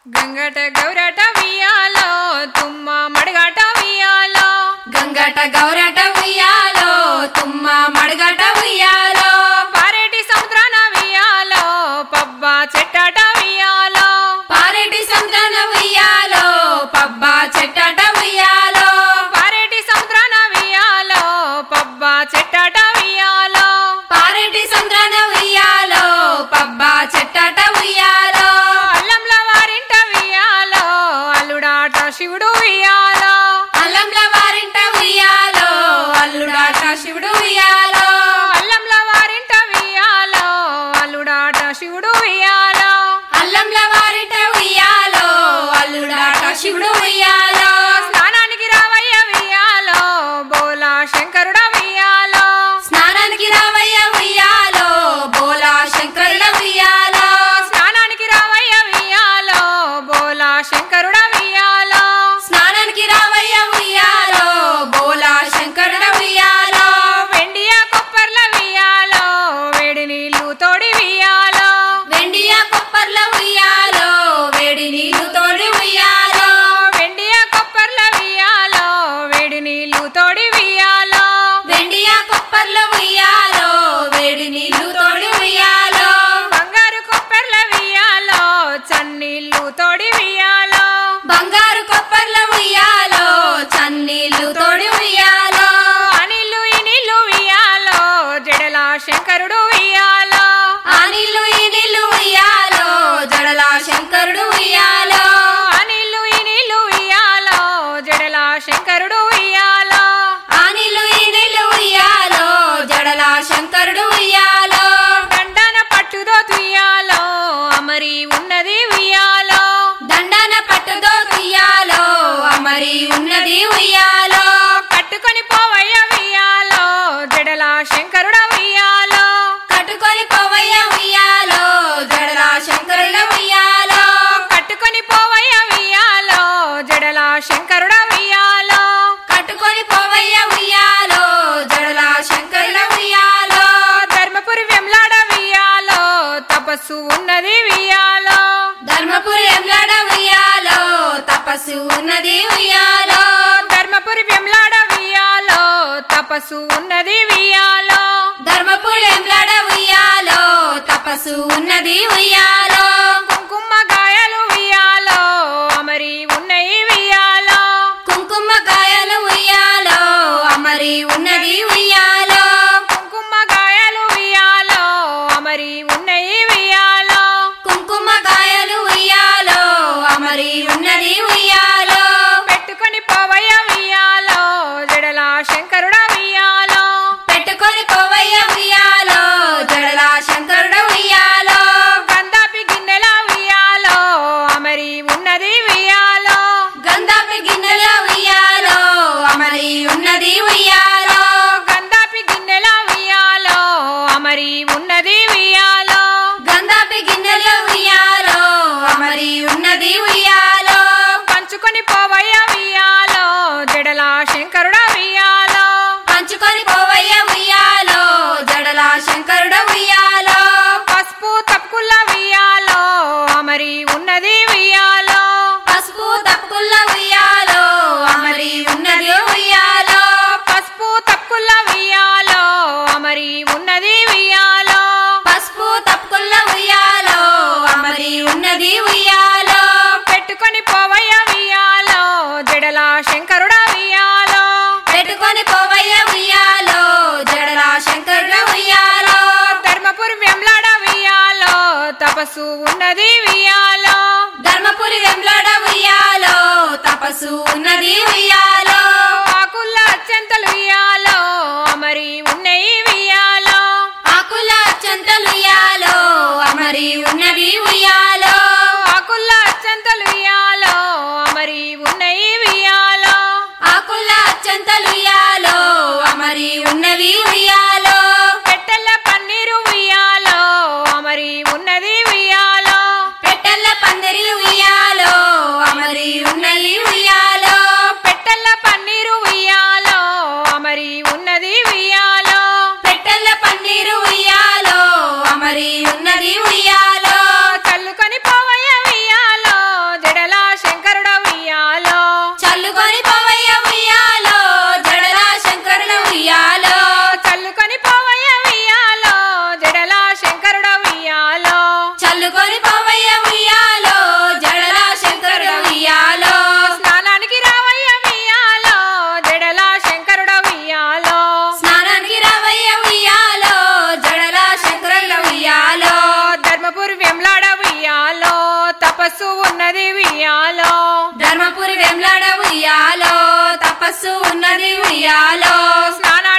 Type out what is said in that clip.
గంగట గౌరట వియాలో తుమ్మ మడగట వియాలో గంగట గౌరట ఉయ్యాలో తుమ్మ మడగట ఉయ్యాలో పారేటి సముద్రాన వియాలో పబ్బ చెట్టట వియాలో పారెటి సంతాన ఉయ్యాలో పబ్బా చెట్టట ఉయ్యాలో పారేటి సముద్రాన వియాలో పబ్బ చెట్టట వియాలో పారెటి సంతాన ఉయ్యాలో పబ్బా చెట్టట ఉయ్యాలో అల్లంల వారింట వియాలో అల్లుడాట శివుడు వియాలో అల్లంల వారింట ఉయ్యాలో అల్లుడాట శివుడు ఉయ్యాలో అల్లంల వారింట వియాలో అల్లుడాట శివుడు వియాలో అల్లంల వారింట ఉయ్యాలో అల్లుడాట శివుడు ఉయ్యాలో స్నానానికి రావయ్య వియాలో బోలా శంకరుడ వియాలో స్నానానికి రావయ్య ఉయ్యాలో బోలా శంకరుల ఉయ్యాలో స్నానానికి రావయ్య వియాలో బోలా శంకరుడ వియాలో స్నానానికి రావయ్య ఉయ్యాలో బోలా శంకరుల ఉయ్యాలో వెండియ కొప్పర్ల వియాలో వేడి నీళ్లు తోడి వియాలో వెండియ కొప్పర్ల ఉయ్యాలో వేడి నీళ్లు తోడి ఉయ్యాలో వెండియ కొప్పర్ల వియాలో వేడి నీళ్లు తోడి వియాలో వెండియ కొప్పర్ల ఉయ్యాలో వేడి నీళ్లు తోడి ఉయ్యాలో బంగారు కొప్పర్ల వియాలో చన్నీళ్లు తోడి వియాలో బంగారు కొప్పర్ల ఉయ్యాలో చన్నీళ్లు తోడి ఉయ్యాలో అనిల్లు ఈ నీళ్లు వియాలో జడల శంకరుడు వియాలో ఆ నీళ్లు ఈ నీళ్లు ఉయ్యాలో జడల శంకరుడు ఉయ్యాలో అనిల్లు ఈ నీళ్లు వియాలో జడల శంకరుడు వియాలో ఆ నీళ్లు ఈ నీళ్లు ఉయ్యాలో జడల శంకరుడు ఉయ్యాలో దండన పట్టుదో తుయ్యాలో అమరి ఉన్నది వియాలో దండన పట్టుదో ఉయ్యాలో అమరి ఉన్నది ఉయ్యాలో కట్టుకొని పోవయ్య వియాలో జడల శంకరుడ వియాలో కట్టుకొని పోవయ్య ఉయ్యాలో జడల శంకరుల ఉయ్యాలో కట్టుకొని పోవయ్య వియాలో జడల శంకరుడ వియాలో కట్టుకొని పోవయ్య ఉయ్యాలో జడల శంకరుల ఉయ్యాలో ధర్మపురి వెమ్లాడ వియాలో తపస్సు ఉన్నది వియాలో ధర్మపురి ఎంలాడ ఉయ్యాలో తపస్సు ఉన్నది ఉయ్యాలో ధర్మపురి వెమ్లాడ వియాలో తపస్సు ఉన్నది వియాలో ధర్మపురి ఎంలాడ ఉయ్యాలో తపస్సు ఉన్నది ఉయ్యాలో కుంకుమ గాయలు వియాలో అమరి ఉన్నాయి వియాలో కుంకుమ కాయలు ఉయ్యాలో అమరి ఉన్నది ఉయ్యాలో కుంకుమ గాయలు వియాలో అమరి ఉన్నాయి వియాలో కుంకుమ కాయలు ఉయ్యాలో అమరి ఉన్నది ఉయ్యాలో పెట్టుకొని పోవయ్య వియాలో జడల శంకరుడ వియాలో పెట్టుకొని పోవయ్య ఉయ్యాలో జడల శంకరుడు ఉయ్యాలో గంధాపి గిన్నెల వియాలో అమరి ఉన్నది వియాలో గంధాపి గిన్నెల ఉయ్యాలో అమరి ఉన్నది ఉయ్యాలో గంధాపి గిన్నెల వియాలో అమరి ఉన్నది వియాలో గంధాపి గిన్నెల ఉయ్యాలో అమరి ఉన్నది ఉయ్యాలో పంచుకొని పోవయ్య వియాలో జడల శంకరుడ వియాలో పంచుకొని పోవయ్య ఉయ్యాలో జడల శంకరుడు ఉయ్యాలో పసుపు తప్పుకుల్ల వియాలో అమరి ఉన్నది వియాలో పసుపు తప్పుకుల్ల ఉయ్యాలో అమరి ఉన్నది ఉయ్యాలో పసుపు తప్పుకుల్ల వియాలో అమరి ఉన్నది వియాలో పసుపు తప్పుకుల్ల ఉయ్యాలో అమరి ఉన్నది ఉయ్యాలో పెట్టుకొని పోవయ్య వియాలో జడల శంకరుడ వియాలో పెట్టుకొని పోవయ్య ఉయ్యాలో జడల శంకరుడు ఉయ్యాలో ధర్మపురి వెంలాడ వియాలో తపస్సు ఉన్నది వియాలో ధర్మపురి వెంలాడ ఉయ్యాలో తపస్సు ఉన్నది ఉయ్యాలో ఆకుల్ల అత్యంతలు వియాలో అమరి ఉన్నాయి వియాలో ఆకుల అత్యంతలు ఉయ్యాలో అమరి ఉన్నది ఉయ్యాలో ఆకుల్ల అత్యంతలు వియాలో అమరి ఉన్నాయి వియాలో ఆకుల అత్యంతలు ఉయ్యాలో అమరి ఉన్నది ఉయ్యాలో పెట్టెల్ల పన్నీరు వియాలో అమరి ఉన్నది వియాలో పెట్టెల్ల పందిరి ఉయ్యాలో అమరి ఉన్నది ఉయ్యాలో పెట్టెల్ల పన్నీరు వియాలో అమరి ఉన్నది వియాలో పెట్టెల్ల పన్నీరు ఉయ్యాలో అమరి ఉన్నది ఉయ్యాలో ఎత్తుకొని పోవయ్య ఉయ్యాలో జడల శంకరుడు ఉయ్యాలో స్నానానికి రావయ్య వియ్యాలో జడల శంకరుడ వియ్యాలో స్నానానికి రావయ్య ఉయ్యాలో జడల శంకరుడు ఉయ్యాలో ధర్మపురి వెంలాడ వియ్యాలో తపస్సు ఉన్నది వియ్యాలో ధర్మపురి వెంలాడ ఉయ్యాలో తపస్సు ఉన్నది ఉయ్యాలో స్నానానికి